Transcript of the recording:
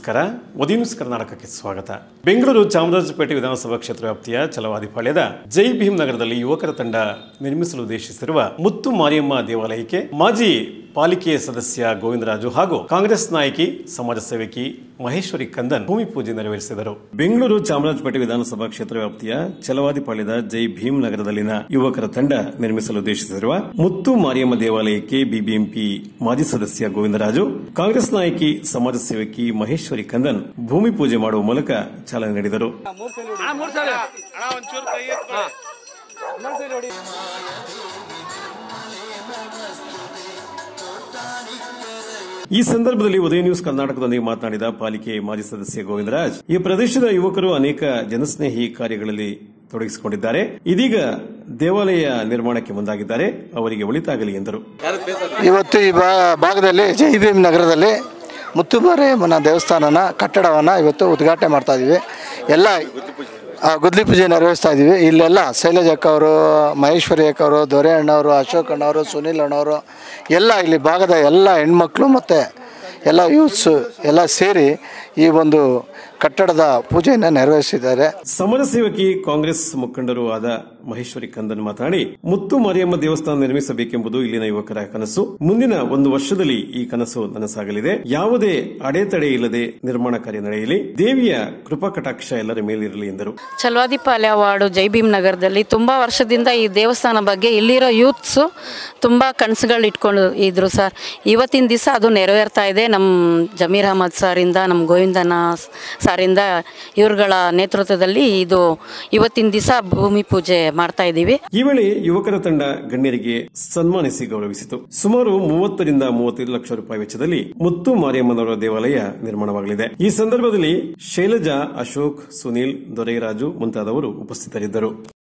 ನಮಸ್ಕಾರ ಉದಯ ನ್ಯೂಸ್ ಕರ್ನಾಟಕಕ್ಕೆ ಸ್ವಾಗತ ಬೆಂಗಳೂರು ಚಾಮರಾಜಪೇಟೆ ವಿಧಾನಸಭಾ ಕ್ಷೇತ್ರ ವ್ಯಾಪ್ತಿಯ ಚಲವಾದಿಪಾಳ್ಯದ ಜೈ ಭೀಮ್ ನಗರದಲ್ಲಿ ಯುವಕರ ತಂಡ ನಿರ್ಮಿಸಲು ಉದ್ದೇಶಿಸಿರುವ ಮುತ್ತು ಮಾರಿಯಮ್ಮ ದೇವಾಲಯಕ್ಕೆ ಮಾಜಿ ಪಾಲಿಕೆ ಸದಸ್ಯ ಗೋವಿಂದರಾಜು ಹಾಗೂ ಕಾಂಗ್ರೆಸ್ ನಾಯಕಿ ಸಮಾಜ ಸೇವಕಿ ಮಹೇಶ್ವರಿ ಕಂದನ್ ಭೂಮಿ ಪೂಜೆ ನೆರವೇರಿಸಿದರು ಬೆಂಗಳೂರು ಚಾಮರಾಜಪೇಟೆ ವಿಧಾನಸಭಾ ಕ್ಷೇತ್ರ ವ್ಯಾಪ್ತಿಯ ಚಲವಾದಿಪಾಳ್ಯದ ಜೈ ಭೀಮ್ ನಗರದಲ್ಲಿನ ಯುವಕರ ತಂಡ ನಿರ್ಮಿಸಲು ಉದ್ದೇಶಿಸಿರುವ ಮುತ್ತು ಮಾರಿಯಮ್ಮ ದೇವಾಲಯಕ್ಕೆ ಬಿಬಿಎಂಪಿ ಮಾಜಿ ಸದಸ್ಯ ಗೋವಿಂದರಾಜು ಕಾಂಗ್ರೆಸ್ ನಾಯಕಿ ಸಮಾಜ ಸೇವಕಿ ಮಹೇಶ್ವರಿ ಕಂದನ್ ಭೂಮಿ ಪೂಜೆ ಮಾಡುವ ಮೂಲಕ ಚಾಲನೆ ನೀಡಿದರು ಈ ಸಂದರ್ಭದಲ್ಲಿ ಉದಯ ನ್ಯೂಸ್ ಕರ್ನಾಟಕದೊಂದಿಗೆ ಮಾತನಾಡಿದ ಪಾಲಿಕೆ ಮಾಜಿ ಸದಸ್ಯ ಗೋವಿಂದರಾಜ್ ಈ ಪ್ರದೇಶದ ಯುವಕರು ಅನೇಕ ಜನಸ್ನೇಹಿ ಕಾರ್ಯಗಳಲ್ಲಿ ತೊಡಗಿಸಿಕೊಂಡಿದ್ದಾರೆ ಇದೀಗ ದೇವಾಲಯ ನಿರ್ಮಾಣಕ್ಕೆ ಮುಂದಾಗಿದ್ದಾರೆ ಅವರಿಗೆ ಒಳಿತಾಗಲಿ ಎಂದರು ಇವತ್ತು ಈ ಬಾ- ಭಾಗದಲ್ಲಿ ಜೈ ಭೀಮ್ ನಗರದಲ್ಲಿ ಮುತ್ತುಮಾರಿಯಮ್ಮನ ದೇವಸ್ಥಾನನ ಕಟ್ಟಡವನ್ನು ಇವತ್ತು ಉದ್ಘಾಟನೆ ಮಾಡ್ತಾ ಇದ್ದೀವಿ ಎಲ್ಲ ಆ, ಗುದ್ಲಿ ಪೂಜೆ ನೆರವೇರಿಸ್ತಾ ಇದ್ದೀವಿ ಇಲ್ಲೆಲ್ಲ ಶೈಲಜ್ ಅಕ್ಕ ಅವರು ಮಹೇಶ್ವರಿ ಅಕ್ಕ ಅವರು ದೊರೆ ಅಣ್ಣವರು ಅಶೋಕ್ ಅಣ್ಣವರು ಸುನಿಲ್ ಅಣ್ಣವರು ಎಲ್ಲ ಇಲ್ಲಿ ಭಾಗದ ಎಲ್ಲ ಹೆಣ್ಮಕ್ಳು ಮತ್ತು ಎಲ್ಲ ಯೂತ್ಸು ಎಲ್ಲ ಸೇರಿ ಈ ಒಂದು ಕಟ್ಟಡದ ಪೂಜೆಯನ್ನು ನೆರವೇರಿಸಿದ್ದಾರೆ ಸಮಾಜ ಸೇವಕಿ ಕಾಂಗ್ರೆಸ್ ಮುಖಂಡರು ಆದ ಮಹೇಶ್ವರಿ ಕಂದನ್ ಮಾತನಾಡಿ ಮುತ್ತು ಮಾರಿಯಮ್ಮ ದೇವಸ್ಥಾನ ನಿರ್ಮಿಸಬೇಕೆಂಬುದು ಇಲ್ಲಿನ ಯುವಕರ ಕನಸು ಮುಂದಿನ ಒಂದು ವರ್ಷದಲ್ಲಿ ಈ ಕನಸು ನನಸಾಗಲಿದೆ ಯಾವುದೇ ಅಡೆತಡೆ ಇಲ್ಲದೆ ನಿರ್ಮಾಣ ಕಾರ್ಯ ನಡೆಯಲಿ ದೇವಿಯ ಕೃಪಾ ಕಟಾಕ್ಷ ಎಲ್ಲರ ಮೇಲಿರಲಿ ಎಂದರು ಚಲವಾದಿಪಾಳ್ಯ ವಾರ್ಡು ಜೈ ಭೀಮ್ ನಗರದಲ್ಲಿ ತುಂಬ ವರ್ಷದಿಂದ ಈ ದೇವಸ್ಥಾನ ಬಗ್ಗೆ ಇಲ್ಲಿರೋ ಯೂತ್ಸು ತುಂಬ ಕನಸುಗಳು ಇಟ್ಕೊಂಡು ಇದ್ರು ಸರ್ ಇವತ್ತಿನ ದಿವಸ ಅದು ನೆರವೇರ್ತಾ ಇದೆ ನಮ್ಮ ಜಮೀರ್ ಅಹಮದ್ ಸರಿಂದ ನಮ್ಮ ಗೋವಿಂದನ ಸಾರಿಂದ ಇವ್ರುಗಳ ನೇತೃತ್ವದಲ್ಲಿ ಇದು ಇವತ್ತಿನ ದಿವಸ ಭೂಮಿ ಪೂಜೆ ಮಾಡ್ತಾ ಇದ್ದೀವಿ ಈ ವೇಳೆ ಯುವಕರ ತಂಡ ಗಣ್ಯರಿಗೆ ಸನ್ಮಾನಿಸಿ ಗೌರವಿಸಿತು ಸುಮಾರು ಮೂವತ್ತರಿಂದ ಮೂವತ್ತೈದು ಲಕ್ಷ ರೂಪಾಯಿ ವೆಚ್ಚದಲ್ಲಿ ಮುತ್ತು ಮಾರಿಯಮ್ಮನವರ ದೇವಾಲಯ ನಿರ್ಮಾಣವಾಗಲಿದೆ ಈ ಸಂದರ್ಭದಲ್ಲಿ ಶೈಲಜಾ ಅಶೋಕ್ ಸುನೀಲ್ ದೊರೈರಾಜು ಮುಂತಾದವರು ಉಪಸ್ಥಿತರಿದ್ದರು